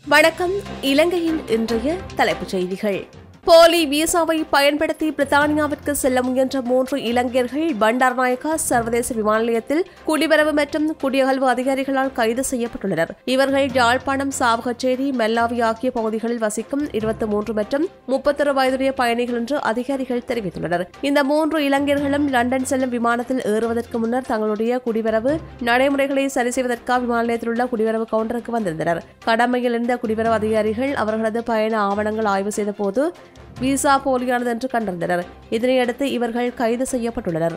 வணக்கம் இலங்கையின் இன்றைய தலைப்புச் செய்திகள் போலி விசாவை பயன்படுத்தி பிரித்தானியாவிற்கு செல்ல முயன்ற மூன்று இலங்கையர்கள் பண்டார்நாயக்கா சர்வதேச விமான நிலையத்தில் குடிவரவு மற்றும் குடியகல்வு அதிகாரிகளால் கைது செய்யப்பட்டுள்ளனர் இவர்கள் யாழ்ப்பாணம் சாவகச்சேரி மெல்லாவி ஆகிய பகுதிகளில் வசிக்கும் இருபத்தி மூன்று மற்றும் முப்பத்தொரு வயதுடைய பயணிகள் என்று அதிகாரிகள் தெரிவித்துள்ளனர் இந்த மூன்று இலங்கையர்களும் லண்டன் செல்லும் விமானத்தில் ஏறுவதற்கு முன்னர் தங்களுடைய குடிவரவு நடைமுறைகளை சரி செய்வதற்காக விமான நிலையத்தில் உள்ள குடிவரவு கவுண்டருக்கு வந்திருந்தனர் கடமையில் இருந்த குடிவரவு அதிகாரிகள் அவர்களது பயண ஆவணங்கள் ஆய்வு செய்தபோது விசா போலியானது என்று கண்டறிந்தனர் இதனையடுத்து இவர்கள் கைது செய்யப்பட்டுள்ளனர்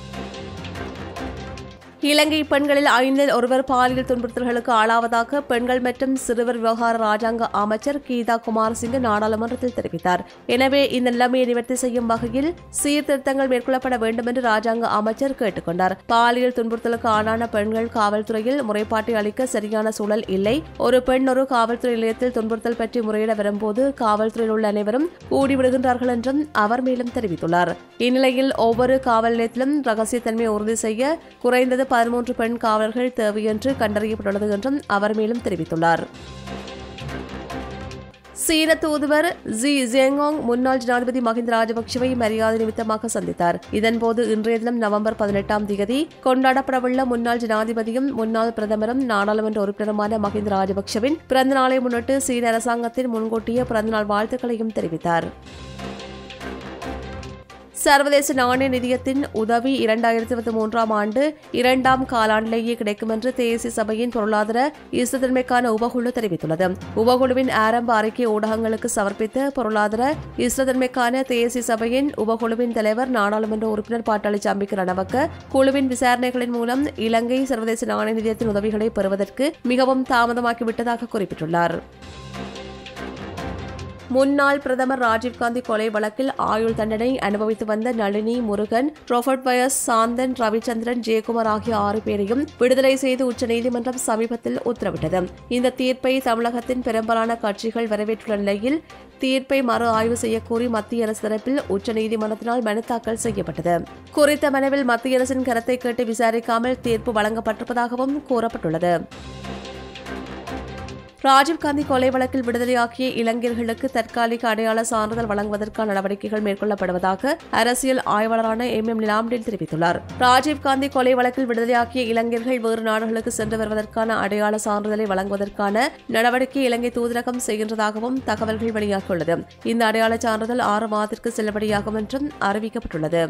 இலங்கை பெண்களில் ஐந்தில் ஒருவர் பாலியல் துன்புறுத்தல்களுக்கு ஆளாவதாக பெண்கள் மற்றும் சிறுவர் விவகார ராஜாங்க அமைச்சர் கீதா குமாரசிங்க நாடாளுமன்றத்தில் தெரிவித்தார் எனவே இந்த நிலைமையை நிவர்த்தி செய்யும் வகையில் சீர்திருத்தங்கள் மேற்கொள்ளப்பட வேண்டும் என்று ராஜாங்க அமைச்சர் கேட்டுக்கொண்டார் பாலியல் துன்புறுத்தலுக்கு ஆளான பெண்கள் காவல்துறையில் முறைப்பாட்டை அளிக்க சரியான சூழல் இல்லை ஒரு பெண் ஒரு காவல்துறை நிலையத்தில் துன்புறுத்தல் பற்றி முறையிட வரும்போது காவல்துறையில் உள்ள அனைவரும் கூடிவிடுகின்றார்கள் என்றும் அவர் மேலும் தெரிவித்துள்ளார் இந்நிலையில் ஒவ்வொரு காவல் நிலையத்திலும் ரகசியத்தன்மையை உறுதி செய்ய குறைந்தது பதிமூன்று பெண் காவலர்கள் தேவை என்று கண்டறியப்பட்டுள்ளது என்றும் அவர் மேலும் தெரிவித்துள்ளார் சீன தூதுவர் ஜி ஜெங்காங் முன்னாள் ஜனாதிபதி மஹிந்த ராஜபக்சவை மரியாதை நிமித்தமாக சந்தித்தார் இதன்போது இன்றைய தினம் நவம்பர் பதினெட்டாம் தேதி கொண்டாடப்படவுள்ள முன்னாள் ஜனாதிபதியும் முன்னாள் பிரதமரும் நாடாளுமன்ற உறுப்பினருமான மஹிந்த ராஜபக்சவின் பிறந்த நாளை முன்னிட்டு சீன அரசாங்கத்தின் முன்கூட்டிய பிறந்தநாள் வாழ்த்துக்களையும் தெரிவித்தார் சர்வதேச நாணய நிதியத்தின் உதவி இரண்டாயிரத்தி இருபத்தி மூன்றாம் ஆண்டு இரண்டாம் காலாண்டிலேயே கிடைக்கும் என்று தேசிய சபையின் பொருளாதார இஸ்தத்தன்மைக்கான உபகுழு தெரிவித்துள்ளது உபகுழுவின் ஆரம்ப அறிக்கை ஊடகங்களுக்கு சமர்ப்பித்த பொருளாதார இஸ்தத்தன்மைக்கான தேசிய சபையின் உபகுழுவின் தலைவர் நாடாளுமன்ற உறுப்பினர் பாட்டாளி சாம்பிக்கு ரணவக்க குழுவின் விசாரணைகளின் மூலம் இலங்கை சர்வதேச நாணய நிதியத்தின் உதவிகளை பெறுவதற்கு மிகவும் தாமதமாக்கிவிட்டதாக குறிப்பிட்டுள்ளார் முன்னாள் பிரதமர் ராஜீவ்காந்தி கொலை வழக்கில் ஆயுள் தண்டனை அனுபவித்து வந்த நளினி முருகன் ரோபர்ட் வயஸ் சாந்தன் ரவிச்சந்திரன் ஜெயக்குமார் ஆகிய ஆறு பேரையும் விடுதலை செய்து உச்சநீதிமன்றம் சமீபத்தில் உத்தரவிட்டது இந்த தீர்ப்பை தமிழகத்தின் பெரும்பாலான கட்சிகள் வரவேற்றுள்ள நிலையில் தீர்ப்பை மறு ஆய்வு செய்யக்கோரி மத்திய அரசு தரப்பில் உச்சநீதிமன்றத்தினால் மனு தாக்கல் செய்யப்பட்டது குறித்த மனுவில் மத்திய அரசின் கருத்தை கேட்டு விசாரிக்காமல் தீர்ப்பு வழங்கப்பட்டிருப்பதாகவும் கூறப்பட்டுள்ளது ராஜீவ்காந்தி கொலை வழக்கில் விடுதலையாக்கிய இளைஞர்களுக்கு தற்காலிக அடையாள சான்றிதழ் வழங்குவதற்கான நடவடிக்கைகள் மேற்கொள்ளப்படுவதாக அரசியல் ஆய்வாளரான எம் எம் நிலாம்டில் தெரிவித்துள்ளார் ராஜீவ்காந்தி கொலை வழக்கில் விடுதலையாக்கிய இளைஞர்கள் வேறு நாடுகளுக்கு சென்று வருவதற்கான அடையாள சான்றிதழை வழங்குவதற்கான நடவடிக்கை இலங்கை தூதரகம் செய்கின்றதாகவும் தகவல்கள் வெளியாகியுள்ளது இந்த அடையாள சான்றிதழ் ஆறு மாதத்திற்கு செல்லுபடியாகும் என்றும் அறிவிக்கப்பட்டுள்ளது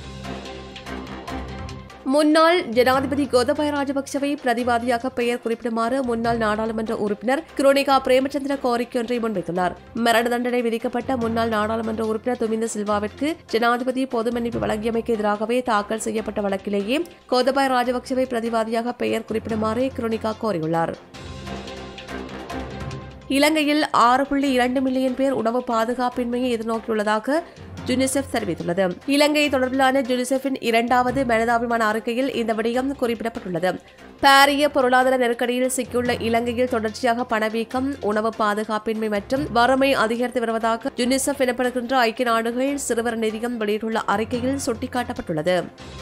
முன்னாள் ஜனாதிபதி கோதபாய ராஜபக்சவை பிரதிவாதியாக பெயர் குறிப்பிடுமாறு முன்னாள் நாடாளுமன்ற உறுப்பினர் குரோனிகா பிரேமச்சந்திர கோரிக்கை ஒன்றை முன்வைத்துள்ளார் மரண தண்டனை விதிக்கப்பட்ட முன்னாள் நாடாளுமன்ற உறுப்பினர் துமிந்த சில்வாவிற்கு ஜனாதிபதி பொது மன்னிப்பு வழங்கியமைக்கு எதிராகவே தாக்கல் செய்யப்பட்ட வழக்கிலேயே கோதபாய ராஜபக்சவை பிரதிவாதியாக பெயர் குறிப்பிடுமாறு குரோனிகா கோரியுள்ளார் இலங்கையில் ஆறு புள்ளி இரண்டு மில்லியன் பேர் உணவு பாதுகாப்பின்மையை எதிர்நோக்கியுள்ளதாக யுனிசெஃப் தெரிவித்துள்ளது இலங்கை தொடர்பிலான யுனிசெஃபின் இரண்டாவது மனிதாபிமான அறிக்கையில் இந்த விடயம் குறிப்பிடப்பட்டுள்ளது பாரிய பொருளாதார நெருக்கடியில் சிக்கியுள்ள இலங்கையில் தொடர்ச்சியாக பணவீக்கம் உணவு பாதுகாப்பின்மை மற்றும் வறுமை அதிகரித்து வருவதாக யுனிசெஃப் எனப்படுகின்ற ஐக்கிய நாடுகள் சிறுவர் நிதியம் வெளியிட்டுள்ள அறிக்கையில் சுட்டிக்காட்டப்பட்டுள்ளது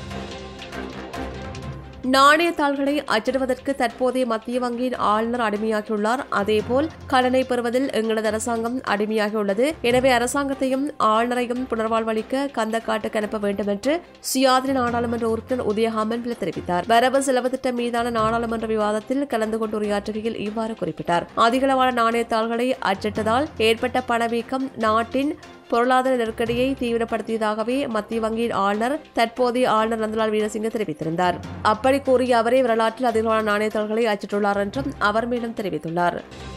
நாணயத்தாள்களை அச்சிடுவதற்கு தற்போதைய மத்திய வங்கியின் ஆளுநர் அடிமையாகியுள்ளார் அதேபோல் கடனை பெறுவதில் எங்களது அரசாங்கம் அடிமையாகியுள்ளது எனவே அரசாங்கத்தையும் ஆளுநரையும் புனர்வாழ்வளிக்க கந்தக்காட்டுக்கு அனுப்ப வேண்டும் என்று சுயாதீன நாடாளுமன்ற உறுப்பினர் உதயஹாமன் பிள்ளை தெரிவித்தார் வரவு செலவு திட்டம் மீதான நாடாளுமன்ற விவாதத்தில் கலந்து கொண்டு உரையாற்றுகையில் இவ்வாறு குறிப்பிட்டார் அதிகளவான நாணயத்தாள்களை அச்சிட்டதால் ஏற்பட்ட பணவீக்கம் நாட்டின் பொருளாதார நெருக்கடியை தீவிரப்படுத்தியதாகவே மத்திய வங்கியின் ஆளுநர் தற்போதைய ஆளுநர் நந்தலால் வீரசிங்க தெரிவித்திருந்தார் அப்படி கூறிய அவரே வரலாற்றில் அதிகமான நாணயத்தாள்களை அச்சிட்டுள்ளார் என்றும் அவர் மேலும் தெரிவித்துள்ளார்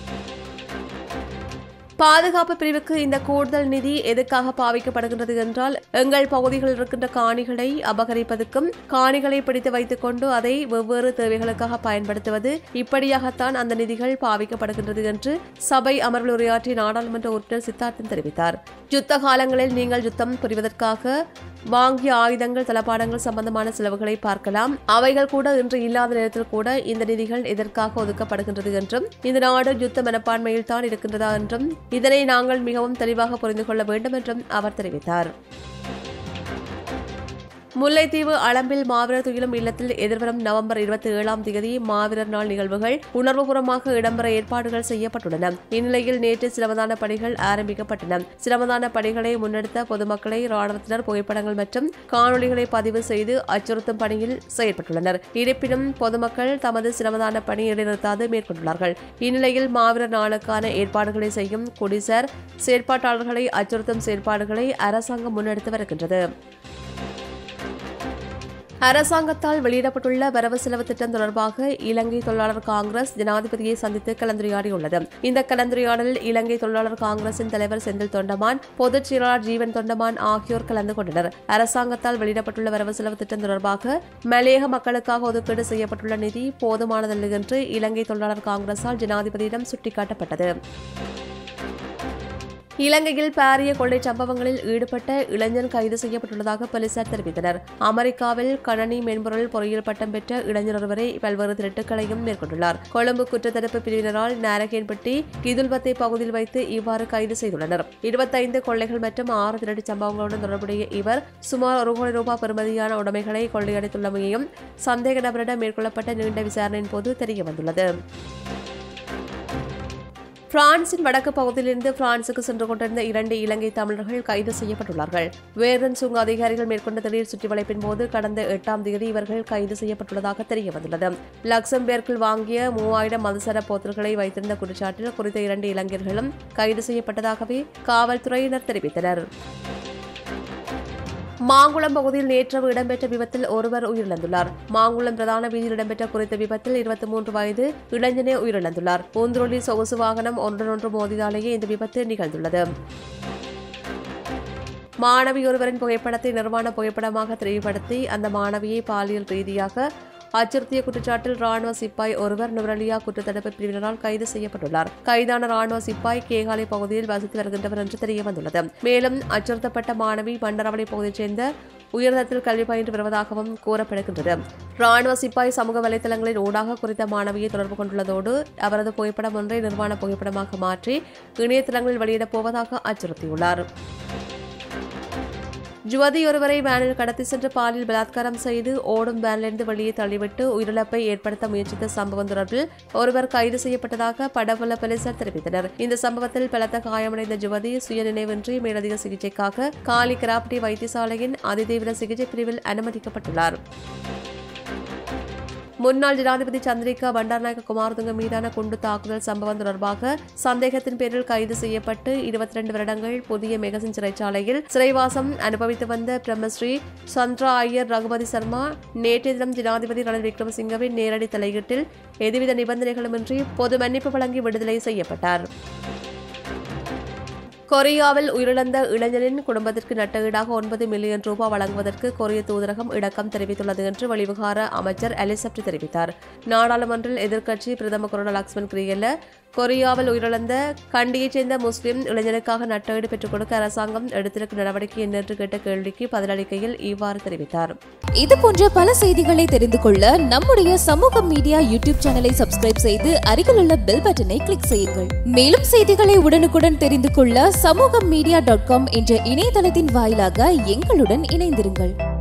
பாதுகாப்பு பிரிவுக்கு இந்த கூடுதல் நிதி எதுக்காக பாவிக்கப்படுகின்றது என்றால் எங்கள் பகுதிகளில் இருக்கின்ற காணிகளை அபகரிப்பதற்கும் காணிகளை பிடித்து வைத்துக் கொண்டு அதை வெவ்வேறு தேவைகளுக்காக பயன்படுத்துவது இப்படியாகத்தான் அந்த நிதிகள் பாவிக்கப்படுகின்றது என்று சபை அமர்வில் உரையாற்றிய நாடாளுமன்ற உறுப்பினர் சித்தார்த்தன் தெரிவித்தார் யுத்த காலங்களில் நீங்கள் யுத்தம் புரிவதற்காக வாங்கிய ஆயுதங்கள் தளபாடங்கள் சம்பந்தமான செலவுகளை பார்க்கலாம் அவைகள் கூட இன்று இல்லாத நேரத்தில் கூட இந்த நிதிகள் எதற்காக ஒதுக்கப்படுகின்றது என்றும் இந்த நாடு யுத்த மனப்பான்மையில் தான் இருக்கின்றதா என்றும் இதனை நாங்கள் மிகவும் தெளிவாக புரிந்து கொள்ள வேண்டும் என்றும் அவர் தெரிவித்தார் முல்லைத்தீவு அளம்பில் மாவீரர் துயிலும் இல்லத்தில் எதிர்வரும் நவம்பர் இருபத்தி ஏழாம் தேதி மாவீரர் நாள் நிகழ்வுகள் உணர்வுபூர்வமாக இடம்பெற ஏற்பாடுகள் செய்யப்பட்டுள்ளன இந்நிலையில் நேற்று சிரமதான பணிகள் ஆரம்பிக்கப்பட்டன சிரமதான பணிகளை முன்னெடுத்த பொதுமக்களை ராணுவத்தினர் புகைப்படங்கள் மற்றும் காணொலிகளை பதிவு செய்து அச்சுறுத்தும் பணியில் செயல்பட்டுள்ளனர் இருப்பினும் பொதுமக்கள் தமது சிரமதான பணி இடைநிறுத்தாது மேற்கொண்டுள்ளார்கள் இந்நிலையில் மாவீரர் நாளுக்கான ஏற்பாடுகளை செய்யும் குடிசார் செயற்பாட்டாளர்களை அச்சுறுத்தும் செயற்பாடுகளை அரசாங்கம் முன்னெடுத்து வருகின்றது அரசாங்கத்தால் வெளியிடப்பட்டுள்ள வரவு செலவு திட்டம் தொடர்பாக இலங்கை தொழிலாளர் காங்கிரஸ் ஜனாதிபதியை சந்தித்து கலந்துரையாடியுள்ளது இந்த கலந்துரையாடலில் இலங்கை தொழிலாளர் காங்கிரசின் தலைவர் செந்தில் தொண்டமான் பொதுச் செயலாளர் ஜீவன் தொண்டமான் ஆகியோர் கலந்து கொண்டனர் அரசாங்கத்தால் வெளியிடப்பட்டுள்ள வரவு செலவு திட்டம் தொடர்பாக மலையக மக்களுக்காக ஒதுக்கீடு செய்யப்பட்டுள்ள நிதி போதுமானதல்ல என்று இலங்கை தொழிலாளர் காங்கிரஸால் ஜனாதிபதியிடம் சுட்டிக்காட்டப்பட்டது இலங்கையில் பாரிய கொள்ளை சம்பவங்களில் ஈடுபட்ட இளைஞன் கைது செய்யப்பட்டுள்ளதாக போலீசார் தெரிவித்தனர் அமெரிக்காவில் கணனி மென்பொருள் பொறியியல் பட்டம் பெற்ற இளைஞர் ஒருவரை பல்வேறு திருட்டுக்களையும் மேற்கொண்டுள்ளார் கொழும்பு குற்றத்தடுப்பு பிரிவினரால் நாரகேன்பட்டி கிதுல்பத்தை பகுதியில் வைத்து இவ்வாறு கைது செய்துள்ளனர் இருபத்தைந்து கொள்ளைகள் மற்றும் ஆறு திருட்டு சம்பவங்களுடன் தொடர்புடைய இவர் சுமார் ஒரு கோடி ரூபாய் பெறுமதியான உடைமைகளை கொள்ளையடித்துள்ளமையையும் சந்தேக நபரிடம் மேற்கொள்ளப்பட்ட நீண்ட விசாரணையின் போது தெரியவந்துள்ளது பிரான்சின் வடக்கு பகுதியிலிருந்து பிரான்சுக்கு சென்று கொண்டிருந்த இரண்டு இலங்கை தமிழர்கள் கைது செய்யப்பட்டுள்ளார்கள் வேர்டன் சுங்க அதிகாரிகள் மேற்கொண்ட திடீர் சுற்றிவளைப்பின் போது கடந்த எட்டாம் தேதி இவர்கள் கைது செய்யப்பட்டுள்ளதாக தெரியவந்துள்ளது லக்சம்பேர்க்கில் வாங்கிய மூவாயிரம் மதுசர போத்தல்களை வைத்திருந்த குற்றச்சாட்டில் குறித்த இரண்டு இளைஞர்களும் கைது செய்யப்பட்டதாகவே காவல்துறையினர் தெரிவித்தனர் மாங்குளம் பகுதியில் நேற்றவு இடம்பெற்ற விபத்தில் ஒருவர் உயிரிழந்துள்ளார் மாங்குளம் பிரதான வீதியில் இடம்பெற்ற குறித்த விபத்தில் இருபத்தி மூன்று வயது இளைஞனே உயிரிழந்துள்ளார் பூந்தொழி சொகுசு வாகனம் ஒன்றொன்று மோதினாலேயே இந்த விபத்து நிகழ்ந்துள்ளது மாணவி ஒருவரின் புகைப்படத்தை நிர்வாண புகைப்படமாக தெளிவுபடுத்தி அந்த மாணவியை பாலியல் ரீதியாக அச்சுறுத்திய குற்றச்சாட்டில் ராணுவ சிப்பாய் ஒருவர் நுவரலியா குற்றத்தடுப்பு பிரிவினரால் கைது செய்யப்பட்டுள்ளார் கைதான ராணுவ சிப்பாய் கேகாலை பகுதியில் வசித்து வருகின்றவர் என்று தெரியவந்துள்ளது மேலும் அச்சுறுத்தப்பட்ட மாணவி பண்டரவளை பகுதியைச் சேர்ந்த உயர்தரத்தில் கல்வி பயின்று வருவதாகவும் கூறப்படுகின்றது ராணுவ சிப்பாய் சமூக வலைதளங்களின் ஊடாக குறித்த மாணவியை தொடர்பு கொண்டுள்ளதோடு அவரது புகைப்படம் ஒன்றை நிர்வாண புகைப்படமாக மாற்றி இணையதளங்களில் வெளியிடப் போவதாக அச்சுறுத்தியுள்ளார் ஜுவதி ஒருவரை வேனில் கடத்தி சென்று பாலியல் பலாத்காரம் செய்து ஓடும் வேனிலிருந்து வெளியே தள்ளிவிட்டு உயிரிழப்பை ஏற்படுத்த முயற்சித்த சம்பவம் தொடர்பில் ஒருவர் கைது செய்யப்பட்டதாக படபல போலீசார் தெரிவித்தனர் இந்த சம்பவத்தில் பலத்த காயமடைந்த ஜுவதி சுயநினைவின்றி மேலதிக சிகிச்சைக்காக காலி கிராப்டி வைத்தியசாலையின் அதிதீவிர சிகிச்சை பிரிவில் அனுமதிக்கப்பட்டுள்ளார் முன்னாள் ஜனாதிபதி சந்திரிகா பண்டாரநாயக்க குமாரதுங்க மீதான குண்டு தாக்குதல் சம்பவம் தொடர்பாக சந்தேகத்தின் பேரில் கைது செய்யப்பட்டு இருபத்தி ரெண்டு வருடங்கள் புதிய மெகசின் சிறைச்சாலையில் சிறைவாசம் அனுபவித்து வந்த பிரம்மஸ்ரீ சந்திரா ஐயர் ரகுபதி சர்மா நேற்றைய தினம் ஜனாதிபதி ரணில் விக்ரமசிங்கவின் நேரடி தலையீட்டில் எதுவித நிபந்தனைகளுமின்றி பொது மன்னிப்பு வழங்கி விடுதலை செய்யப்பட்டார் கொரியாவில் உயிரிழந்த இளைஞரின் குடும்பத்திற்கு நட்டஈடாக ஒன்பது மில்லியன் ரூபாய் வழங்குவதற்கு கொரிய தூதரகம் இணக்கம் தெரிவித்துள்ளது என்று வெளிவிகார அமைச்சர் அலிசப்டி தெரிவித்தார் நாடாளுமன்றில் எதிர்க்கட்சி பிரதம கொரோனா லக்ஷ்மன் கிரியல்ல கொரியாவில் உயிரிழந்த கண்டியைச் சேர்ந்த முஸ்லிம் இளைஞருக்காக நட்டஈடு பெற்றுக் கொடுக்க அரசாங்கம் எடுத்திருக்கும் நடவடிக்கை என்ன என்று கேட்ட கேள்விக்கு பதிலளிக்கையில் இவ்வாறு தெரிவித்தார் இது போன்ற பல செய்திகளை தெரிந்து கொள்ள நம்முடைய சமூக மீடியா யூடியூப் சேனலை சப்ஸ்கிரைப் செய்து அருகிலுள்ள பெல் பட்டனை கிளிக் செய்யுங்கள் மேலும் செய்திகளை உடனுக்குடன் தெரிந்து கொள்ள சமூக மீடியா டாட் காம் என்ற இணையதளத்தின் வாயிலாக எங்களுடன் இணைந்திருங்கள்